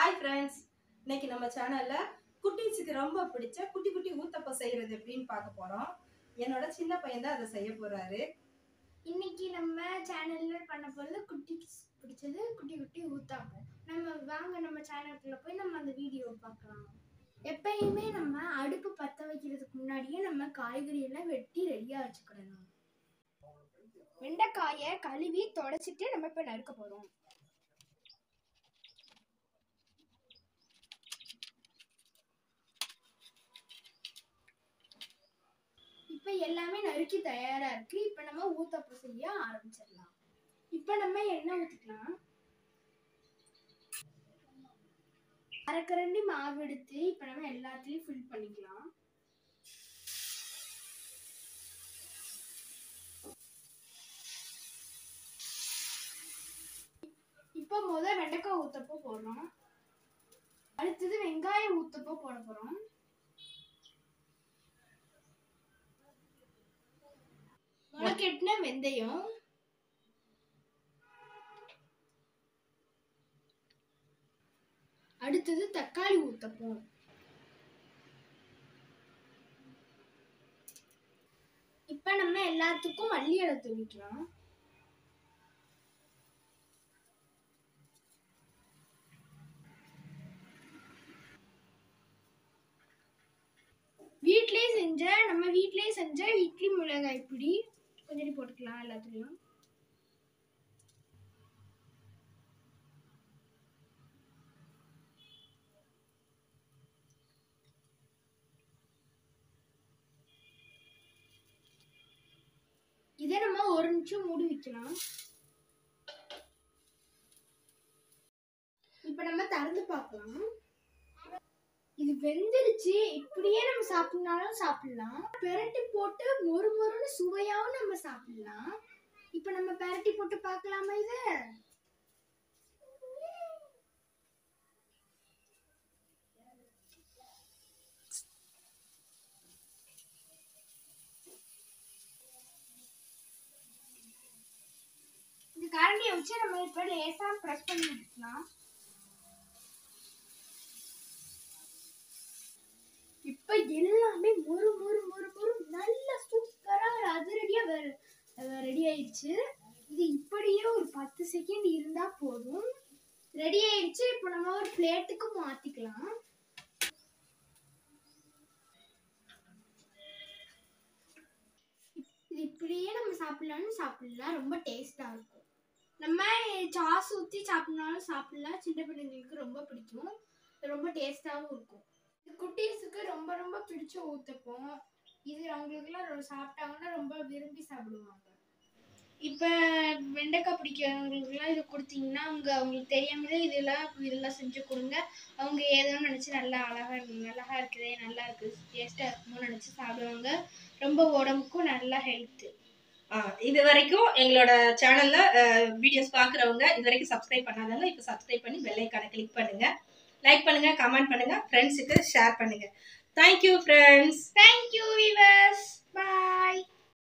hi friends இன்னைக்கு நம்ம சேனல்ல குட்டீஸுக்கு ரொம்ப பிடிச்ச குட்டி குட்டி ஊத்தப்பம் செய்யறது எப்படின்னு பார்க்க போறோம் என்னோட சின்ன பையன் தான் அதை செய்ய போறாரு இன்னைக்கு நம்ம சேனல்ல பண்ண போறது குட்டி பிடிச்சது குட்டி குட்டி ஊத்தாப்பம் நம்ம வாங்க நம்ம சேனலுக்குள்ள போய் நம்ம அந்த வீடியோ பார்க்கலாம் எப்பயுமே நம்ம அடுப்பு பத்த வைக்கிறதுக்கு முன்னாடியே நம்ம காய்கறி எல்லாம் வெட்டி ரெடியா வச்சுக்கிடணும் வெண்டைக்காயை கழுவி தொடச்சிட்டு நம்ம இப்ப நறுக்க போறோம் இப்போ எல்லாமே நறுக்கி தயாரா இருக்கு இப்போ நம்ம ஊத்தப்பம் செய்ய ஆரம்பிச்சிடலாம் இப்போ நம்ம எண்ணெய் ஊத்திக்கலாம் அரைக்கரண்டி மாவு எடுத்து இப்போ நம்ம எல்லாத்துலயும் ஃபில் பண்ணிக்கலாம் இப்போ முத வெண்டைக்காய் ஊத்தப்போ போடுறோம் அடுத்தது வெங்காயம் ஊத்தப்போ போட போறோம் முளைக்கட்டின வெந்தயம் அடுத்தது தக்காளி ஊத்தப்போம் இப்ப நம்ம எல்லாத்துக்கும் மல்லி இலை தூவிக்கலாம் வீட்லயே செஞ்ச நம்ம வீட்லயே செஞ்ச இட்லி மிளகாய் பொடி கொஞ்சம் போட்டுக்கலாம் எல்லாத்துலயும் இதை நம்ம ஒரு நிமிஷம் மூடி வைக்கலாம் இப்ப நம்ம திறந்து பார்க்கலாம் இது வெந்துருச்சு இப்படியே நம்ம சாப்பிடனாலும் சாப்பிடலாம் பெரட்டி போட்டு மொறு மொறுன்னு சுவையாவும் நம்ம சாப்பிடலாம் இப்ப நம்ம பெரட்டி போட்டு பார்க்கலாமா இது இந்த கரண்டியை வச்சு நம்ம இப்ப லேசா பிரஸ் பண்ணி விட்டுக்கலாம் இப்ப எல்லாமே மொறு மொறு மொறு மொறு நல்ல சூப்பரா அதிரடியா ரெடி ஆயிடுச்சு இது இப்படியே ஒரு பத்து செகண்ட் இருந்தா போதும் ரெடி ஆயிடுச்சு இப்போ நம்ம ஒரு பிளேட்டுக்கு மாத்திக்கலாம் இது இப்படியே நம்ம சாப்பிடலாம்னு சாப்பிடலாம் ரொம்ப டேஸ்டா இருக்கும் நம்ம சாஸ் ஊற்றி சாப்பிடனாலும் சாப்பிடலாம் சின்ன பிள்ளைங்களுக்கு ரொம்ப பிடிக்கும் ரொம்ப டேஸ்டாகவும் இருக்கும் இது குட்டீஸுக்கு ரொம்ப ரொம்ப பிடிச்ச ஊத்தப்பம் இது அவங்களுக்குலாம் ரொம்ப சாப்பிட்டாங்கன்னா ரொம்ப விரும்பி சாப்பிடுவாங்க இப்போ வெண்டைக்காய் பிடிக்கிறவங்களுக்குலாம் இது கொடுத்தீங்கன்னா அவங்க அவங்களுக்கு தெரியாமலே இதெல்லாம் இதெல்லாம் செஞ்சு கொடுங்க அவங்க ஏதோ நினச்சி நல்லா அழகா அழகா இருக்குதே நல்லா இருக்கு டேஸ்ட்டாக இருக்குமோ நினச்சி சாப்பிடுவாங்க ரொம்ப உடம்புக்கும் நல்லா ஹெல்த்து ஆ, இது வரைக்கும் எங்களோட சேனல்ல வீடியோஸ் பாக்குறவங்க இது வரைக்கும் சப்ஸ்கிரைப் பண்ணாதவங்க இப்போ சப்ஸ்கிரைப் பண்ணி பெல் ஐக்கானை கிளிக் பண்ணுங்க லைக் பண்ணுங்க கமெண்ட் பண்ணுங்க ஃப்ரெண்ட்ஸுக்கு ஷேர் பண்ணுங்க தேங்க்யூ ஃப்ரெண்ட்ஸ் தேங்க்யூ விவர்ஸ் பாய்